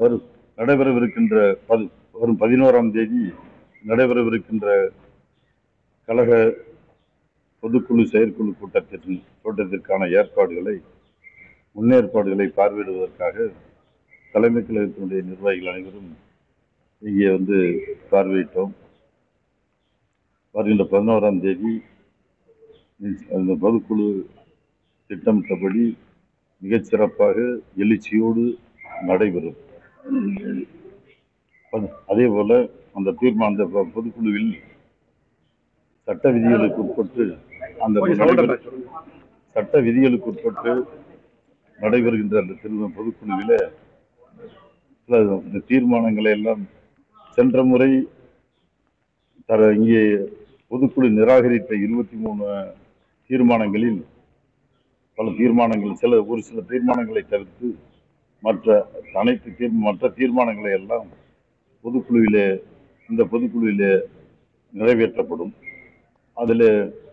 வரும் நடைபெறவிருக்கின்ற பது வரும் பதினோராம் தேதி நடைபெறவிருக்கின்ற கழக பொதுக்குழு செயற்குழு கூட்டத்திற்கு கூட்டத்திற்கான ஏற்பாடுகளை முன்னேற்பாடுகளை பார்வையிடுவதற்காக தலைமை கழகத்தினுடைய நிர்வாகிகள் அனைவரும் இங்கே வந்து பார்வையிட்டோம் வருகின்ற பதினோராம் தேதி அந்த பொதுக்குழு திட்டமிட்டபடி மிகச் சிறப்பாக எழுச்சியோடு நடைபெறும் அது- அதே போல அந்த தீர்மானம் அந்த பொ- பொதுக்குழுவில் சட்ட விதிகளுக்கு உட்பட்டு அந்த நடைபெறும் சட்ட விதிகளுக்கு உட்பட்டு நடைபெறுகின்ற அந்த திரு பொதுக்குழுவில சில இந்த தீர்மானங்களை எல்லாம் சென்ற முறை தர இங்கே பொதுக்குழு நிராகரித்த இருபத்தி மூணு தீர்மானங்களில் பல தீர்மானங்கள் சில ஒரு சில தீர்மானங்களை தவிர்த்து மற்ற அனைத்து தீர் மற்ற தீர்மானங்களை எல்லாம் பொதுக்குழுவிலே இந்த பொதுக்குழுவிலே நிறைவேற்றப்படும் அதில்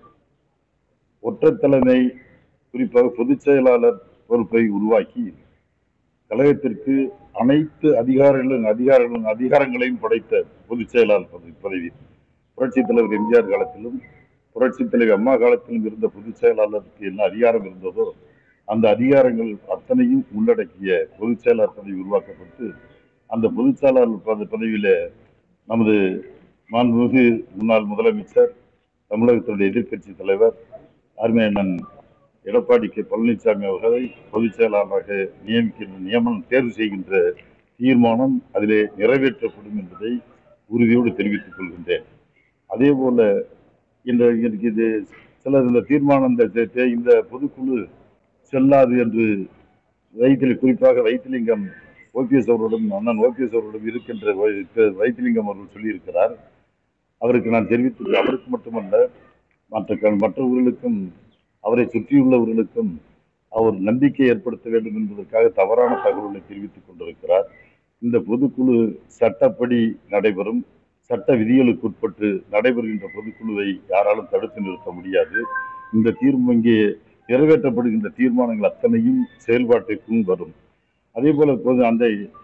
ஒற்றைத் தலைமை குறிப்பாக பொதுச் செயலாளர் பொறுப்பை உருவாக்கி கழகத்திற்கு அனைத்து அதிகாரங்களும் அதிகாரங்களும் அதிகாரங்களையும் படைத்த பொதுச் செயலாளர் பதவி பதவி புரட்சித் தலைவர் எம்ஜிஆர் காலத்திலும் புரட்சித் தலைவர் அம்மா காலத்திலும் இருந்த பொதுச் செயலாளருக்கு என்ன அதிகாரம் இருந்ததோ அந்த அதிகாரங்கள் அத்தனையும் உள்ளடக்கிய பொதுச் செயலாளர் பதவி உருவாக்கப்பட்டு அந்த பொதுச் செயலாளர் பத- பதவியில நமது மாண்புமிகு முன்னாள் முதலமைச்சர் தமிழகத்தினுடைய எதிர்க்கட்சி தலைவர் அருமை அண்ணன் எடப்பாடி கே பழனிசாமி அவர்களை பொதுச் செயலாளராக நியமிக்கின்ற நியமனம் தேர்வு செய்கின்ற தீர்மானம் அதிலே நிறைவேற்றப்படும் என்பதை உறுதியோடு தெரிவித்துக் கொள்கின்றேன் அதே போல இந்த எனக்கு இது சிலர் இந்த தீர்மானம் இந்த தே- தே- இந்த பொதுக்குழு செல்லாது என்று வைத்திலி குறிப்பாக வைத்திலிங்கம் ஓபிஎஸ் அவர்களிடம் அண்ணன் ஓபிஎஸ் அவர்களிடம் இருக்கின்ற வை- வைத்திலிங்கம் அவர்கள் சொல்லியிருக்கிறார் அவருக்கு நான் தெரிவித்து அவருக்கு மட்டுமல்ல மற்ற க- மற்றவர்களுக்கும் அவரை சுற்றியுள்ளவர்களுக்கும் அவர் நம்பிக்கை ஏற்படுத்த வேண்டும் என்பதற்காக தவறான தகவல்களை தெரிவித்துக் கொண்டிருக்கிறார் இந்த பொதுக்குழு சட்டப்படி நடைபெறும் சட்ட விதிகளுக்கு உட்பட்டு நடைபெறுகின்ற பொதுக்குழுவை யாராலும் தடுத்து நிறுத்த முடியாது இந்த தீர்வு இங்கே நிறைவேற்றப்படுகின்ற தீர்மானங்கள் அத்தனையும் செயல்பாட்டிற்கும் வரும் அதே போல இப்போது அந்த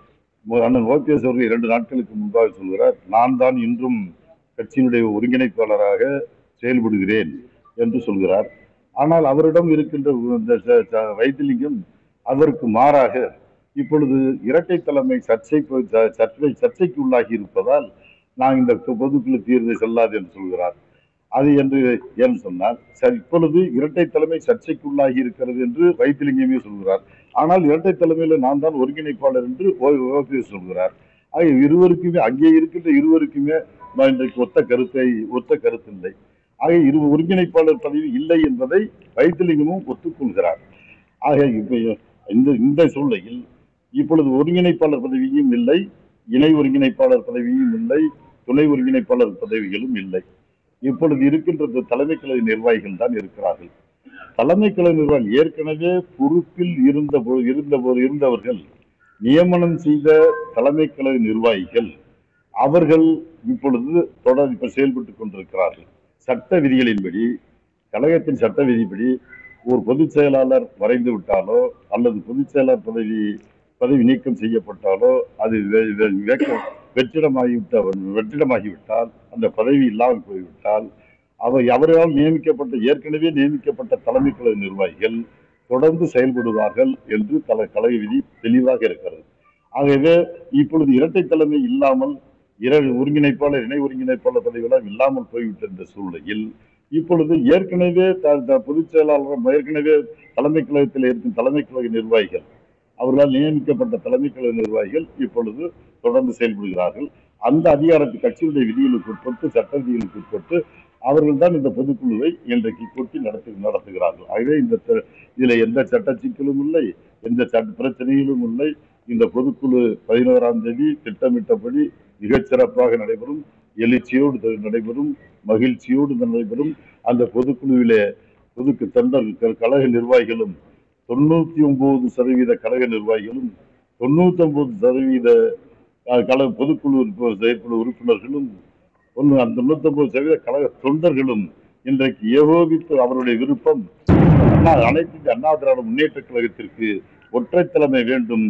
அண்ணன் ஓபிஎஸ் அவர்கள் இரண்டு நாட்களுக்கு முன்பாக சொல்கிறார் நான் தான் இன்றும் கட்சியினுடைய ஒருங்கிணைப்பாளராக செயல்படுகிறேன் என்று சொல்கிறார் ஆனால் அவரிடம் இருக்கின்ற இந்த ச- ச- வைத்திலிங்கம் அதற்கு மாறாக இப்பொழுது இரட்டை தலைமை சர்ச்சை ச- சர்ச்சை சர்ச்சைக்கு உள்ளாகி இருப்பதால் நான் இந்த பொதுக்குழு தீர்வை செல்லாது என்று சொல்கிறார் அது என்று ஏன் சொன்னால் சரி இப்பொழுது இரட்டை தலைமை சர்ச்சைக்கு உள்ளாகி இருக்கிறது என்று வைத்திலிங்கமே சொல்கிறார் ஆனால் இரட்டை தலைமையில நான் தான் ஒருங்கிணைப்பாளர் என்று ஓ- ஓபிஎஸ் சொல்கிறார் ஆக இருவருக்குமே அங்கே இருக்கின்ற இருவருக்குமே நான் இன்றைக்கு ஒத்த கருத்தை ஒத்த கருத்தில்லை ஆக இரு ஒருங்கிணைப்பாளர் பதவி இல்லை என்பதை வைத்திலிங்கமும் ஒத்துக்கொள்கிறார் ஆக இப்ப இந்த இந்த சூழ்நிலையில் இப்பொழுது ஒருங்கிணைப்பாளர் பதவியும் இல்லை இணை ஒருங்கிணைப்பாளர் பதவியும் இல்லை துணை ஒருங்கிணைப்பாளர் பதவிகளும் இல்லை இப்பொழுது இருக்கின்ற இந்த தலைமை கழக நிர்வாகிகள் தான் இருக்கிறார்கள் தலைமை கழக நிர்வாகிகள் ஏற்கனவே பொறுப்பில் இருந்த போ- இருந்த போ- இருந்தவர்கள் நியமனம் செய்த தலைமை கழக நிர்வாகிகள் அவர்கள் இப்பொழுது தொடர் இப்ப செயல்பட்டுக் கொண்டிருக்கிறார்கள் சட்ட விதிகளின்படி கழகத்தின் சட்ட விதிப்படி ஒரு பொதுச் செயலாளர் மறைந்து விட்டாலோ அல்லது பொதுச் செயலாளர் பதவி பதவி நீக்கம் செய்யப்பட்டாலோ அது வெ- வெ- வெக்க- வெற்றிடமாகிவிட்ட வெற்றிடமாகிவிட்டால் அந்த பதவி இல்லாமல் போய்விட்டால் அவர் அவரால் நியமிக்கப்பட்ட ஏற்கனவே நியமிக்கப்பட்ட தலைமை கழக நிர்வாகிகள் தொடர்ந்து செயல்படுவார்கள் என்று தல கழக விதி தெளிவாக இருக்கிறது ஆகவே இப்பொழுது இரட்டை தலைமை இல்லாமல் இரண்டு ஒருங்கிணைப்பாளர் இணை ஒருங்கிணைப்பாளர் பதவியெல்லாம் இல்லாமல் போய்விட்ட இந்த சூழ்நிலையில் இப்பொழுது ஏற்கனவே த- த- பொதுச் செயலாளர் ஏற்கனவே தலைமை கழகத்தில் இருக்கும் தலைமை கழக நிர்வாகிகள் அவர்களால் நியமிக்கப்பட்ட தலைமை கழக நிர்வாகிகள் இப்பொழுது தொடர்ந்து செயல்படுகிறார்கள் அந்த அதிகாரத்தை கட்சியுடைய விதிகளுக்கு உட்பட்டு சட்ட விதிகளுக்கு உட்பட்டு அவர்கள் தான் இந்த பொதுக்குழுவை இன்றைக்கு கூட்டி நடத்து நடத்துகிறார்கள் ஆகவே இந்த த- இதுல எந்த சட்ட சிக்கலும் இல்லை எந்த சட்ட பிரச்சனைகளும் இல்லை இந்த பொதுக்குழு பதினோராம் தேதி திட்டமிட்டபடி மிகச் சிறப்பாக நடைபெறும் எழுச்சியோடு த- நடைபெறும் மகிழ்ச்சியோடு நடைபெறும் அந்த பொதுக்குழுவிலே பொதுக்கு தொண்டர் க- கழக நிர்வாகிகளும் தொண்ணூத்தி ஒன்பது சதவீத கழக நிர்வாகிகளும் தொண்ணூத்தி ஒன்பது சதவீத அஹ், கழக பொதுக்குழு உறுப்பு- செயற்குழு உறுப்பினர்களும் ஒன்று அந்த தொண்ணூத்தி ஒன்பது சதவீத கழக தொண்டர்களும் இன்றைக்கு ஏகோபித்து அவருடைய விருப்பம் அண்ணா அனைத்து இந்திய அண்ணா திராவிட முன்னேற்ற கழகத்திற்கு ஒற்றை தலைமை வேண்டும்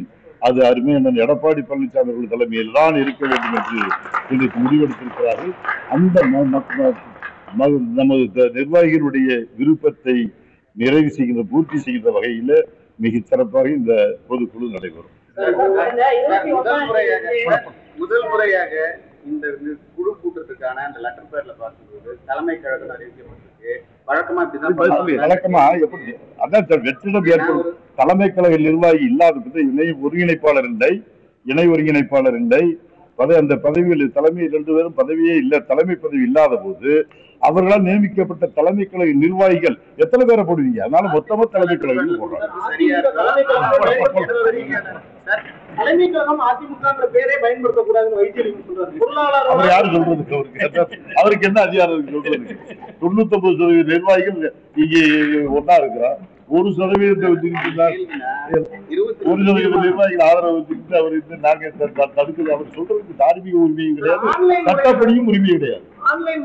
அது அருமையான எடப்பாடி பழனிசாமி அவர்கள் தலைமையில் தான் இருக்க வேண்டும் என்று இன்றைக்கு முடிவெடுத்திருக்கிறார்கள் அந்த ம- ம- ம- ம- நமது த- நிர்வாகிகளுடைய விருப்பத்தை நிறைவு செய்கின்ற பூர்த்தி செய்கின்ற வகையில மிக சிறப்பாக இந்த பொதுக்குழு நடைபெறும் முதல் முறையாக முதல் முறையாக இந்த இந்த குழு கூட்டத்துக்கான அந்த லெட்டர் பேர்ல பார்க்கும்போது தலைமை கழகம் அறிவிக்கப்பட்டிருக்கு வழக்கமா இப்படிதான் பண்ணுவாங்க. வழக்கமா எப்படி அதான் சார் வெற்றிடம் ஏற்படும் தலைமை கழக நிர்வாகி இல்லாத போது இணை ஒருங்கிணைப்பாளர் இல்லை இணை ஒருங்கிணைப்பாளர் இல்லை பதவி அந்த பதவியில் தலைமை ரெண்டு பேரும் பதவியே இல்லை தலைமை பதவி இல்லாத போது அவர்களால் நியமிக்கப்பட்ட தலைமை கழக நிர்வாகிகள் எத்தனை பேரை போடுவீங்க அதனால மொத்தமா தலைமை கழகம் போடுறாங்க சரியா சார் தலைமை கழகம் அதிமுகங்கிற பேரே பயன்படுத்தக்கூடாதுன்னு வைத்தியர் சொல்றாரு பொருளாளர் அவர் யாரு சொல்றதுக்கு அவருக்கு அவருக்கு என்ன அதிகாரம் இருக்கு சொல்றதுக்கு தொண்ணூத்தி ஒன்பது சதவீத நிர்வாகிகள் இங்கே ஒன்னா இருக்கிறார் ஒரு சதவீதத்தை வச்சுக்கிட்டு இருபத்தி ஒரு சதவீத நிர்வாகிகள் ஆதரவு வச்சுக்கிட்டு அவர் வந்து நாங்க த- த- தடுக்கிறது அவர் சொல்றதுக்கு தார்மீக உரிமையும் கிடையாது ஆன்லைன் சட்டப்படியும் உரிமையும் கிடையாது ஆன்லைன்